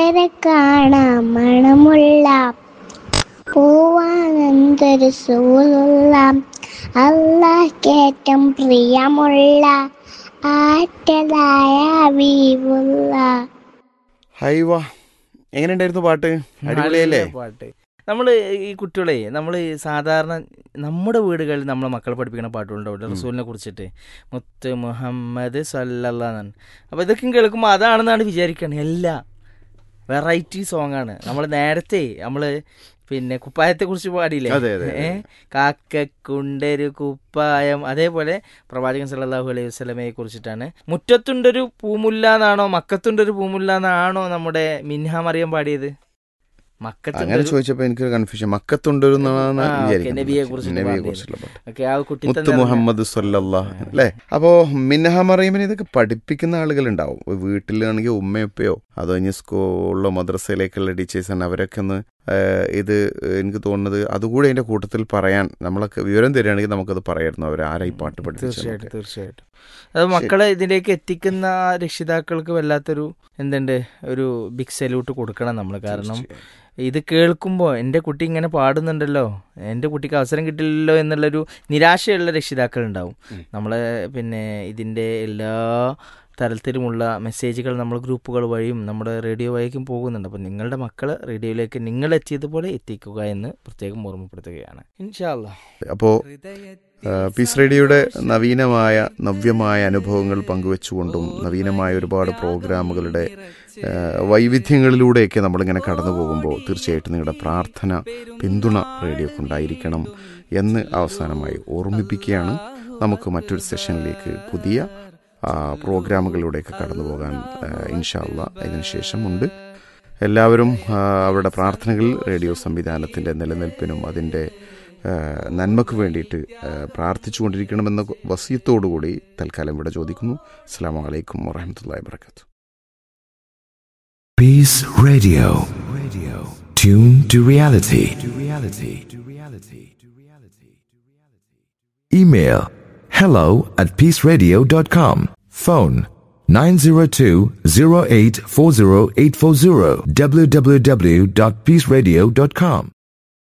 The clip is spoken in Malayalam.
കൂട്ടരെ കാണാം മണമുള്ള പൂവാനന്തൊരു സൂലുള്ള അള്ളാഹ്ക്കേറ്റം പ്രിയമുള്ള ആറ്റലായ വീവുള്ള ഹൈവാ എങ്ങനെയുണ്ടായിരുന്നു പാട്ട് അടിപൊളിയല്ലേ നല്ല പാട്ട് നമ്മൾ ഈ കുട്ടികളെ നമ്മൾ സാധാരണ നമ്മുടെ വീടുകളിൽ നമ്മളെ മക്കളെ പഠിപ്പിക്കുന്ന പാട്ടുകളുണ്ടാവില്ല റസൂലിനെ കുറിച്ചിട്ട് മുത്ത് മുഹമ്മദ് സല്ലല്ലാന്നാണ് അപ്പോൾ ഇതൊക്കെ കേൾക്കുമ്പോൾ അതാണെന്നാണ് വിചാരിക്കുന്നത് അല്ല വെറൈറ്റി സോങ് ആണ് നമ്മൾ നേരത്തെ നമ്മൾ പിന്നെ കുപ്പായത്തെ കുറിച്ച് പാടിയില്ലേ അതെ, അതെ, അതെ. ഏ കാക്കക്കുണ്ടൊരു കുപ്പായം അതേപോലെ പ്രവാചകൻ സല്ലല്ലാഹു അലൈഹി വസല്ലമയെ കുറിച്ചിട്ടാണ് മുറ്റത്തുണ്ടൊരു പൂമുല്ല എന്നാണോ മക്കത്തുണ്ടൊരു പൂമുല്ല എന്നാണോ നമ്മുടെ മിൻഹ മറിയം പാടിയത് അങ്ങനെ മക്കത്തുണ്ടൊരു ചോദിച്ചപ്പോ എനിക്ക് കൺഫ്യൂഷൻ മക്കത്തുണ്ടൊരുന്നാണ് ആ, ഓക്കേ, വിചാരിക്കുന്നത് നബിയെ കുറിച്ചിട്ട് നബിയെ പറഞ്ഞത്. കുറിച്ചുള്ള പാട്ട് ഒക്കെ ആ കുട്ടി മുത്ത് തന്നെ മുഹമ്മദ് സല്ലല്ലാഹ് അല്ലേ അപ്പോ മിൻഹ മറിയമിന് ഇതൊക്കെ പഠിപ്പിക്കുന്ന ആളുകൾ ഉണ്ടാവും വീട്ടിലാണെങ്കിൽ ഉമ്മയപ്പയോ അതോ ഇനി സ്കൂളിലോ മദ്രസയിലേക്കുള്ള ടീച്ചേഴ്സാണ് അവരൊക്കെ ഒന്ന് ആ, ഇത് എനിക്ക് തോന്നുന്നത് അതുകൂടി അതിന്റെ കൂട്ടത്തിൽ പറയാൻ നമ്മളൊക്കെ വിവരം തരികയാണെങ്കിൽ നമുക്കത് പറയായിരുന്നു അവർ ആരാ ഈ പാട്ട് തീർച്ചയായിട്ടും പഠിപ്പിച്ചത് തീർച്ചയായിട്ടും അത് മക്കളെ ഇതിലേക്ക് എത്തിക്കുന്ന ആ രക്ഷിതാക്കൾക്ക് വല്ലാത്തൊരു എന്തുണ്ട് ഒരു ബിഗ് സല്യൂട്ട് കൊടുക്കണം നമ്മൾ കാരണം ഇത് കേൾക്കുമ്പോൾ എൻ്റെ കുട്ടി ഇങ്ങനെ പാടുന്നുണ്ടല്ലോ എൻ്റെ കുട്ടിക്ക് അവസരം കിട്ടില്ലല്ലോ എന്നുള്ളൊരു നിരാശയുള്ള രക്ഷിതാക്കളുണ്ടാവും നമ്മളെ പിന്നെ ഇതിൻ്റെ എല്ലാ തരത്തിലുമുള്ള മെസ്സേജുകൾ നമ്മൾ ഗ്രൂപ്പുകൾ വഴിയും നമ്മുടെ റേഡിയോ വഴിക്കും പോകുന്നുണ്ട് അപ്പോൾ നിങ്ങളുടെ മക്കൾ റേഡിയോയിലേക്ക് നിങ്ങൾ എത്തിയതുപോലെ എത്തിക്കുക എന്ന് പ്രത്യേകം ഓർമ്മപ്പെടുത്തുകയാണ് ഇൻഷാല്ല അപ്പോ ആ, പീസ് റേഡിയോയുടെ നവീനമായ നവ്യമായ അനുഭവങ്ങൾ പങ്കുവെച്ചുകൊണ്ടും നവീനമായ ഒരുപാട് പ്രോഗ്രാമുകളുടെ ആ, വൈവിധ്യങ്ങളിലൂടെയൊക്കെ നമ്മളിങ്ങനെ കടന്നു പോകുമ്പോൾ തീർച്ചയായിട്ടും നിങ്ങളുടെ പ്രാർത്ഥന പിന്തുണ റേഡിയോക്കുണ്ടായിരിക്കണം എന്ന് അവസാനമായി ഓർമ്മിപ്പിക്കുകയാണ് നമുക്ക് മറ്റൊരു സെഷനിലേക്ക് പുതിയ ആ, പ്രോഗ്രാമുകളിലൂടെയൊക്കെ കടന്നു പോകാൻ ഇൻഷാല്ല അതിനുശേഷമുണ്ട് എല്ലാവരും ആ, അവരുടെ പ്രാർത്ഥനകൾ റേഡിയോ സംവിധാനത്തിൻ്റെ നിലനിൽപ്പിനും അതിൻ്റെ ആ, നന്മക്ക് വേണ്ടിയിട്ട് ആ, പ്രാർത്ഥിച്ചുകൊണ്ടിരിക്കണമെന്ന വസീയത്തോടുകൂടി തൽക്കാലം ഇവിടെ ചോദിക്കുന്നു അസ്സാം വലൈക്കും വാഹമത്തല്ലാ വാബർക്കാത്തു Peace Radio. Radio. Tune to reality. To reality. To reality. To reality. Email hello at peaceradio.com. Phone 902-0840840 www.peaceradio.com.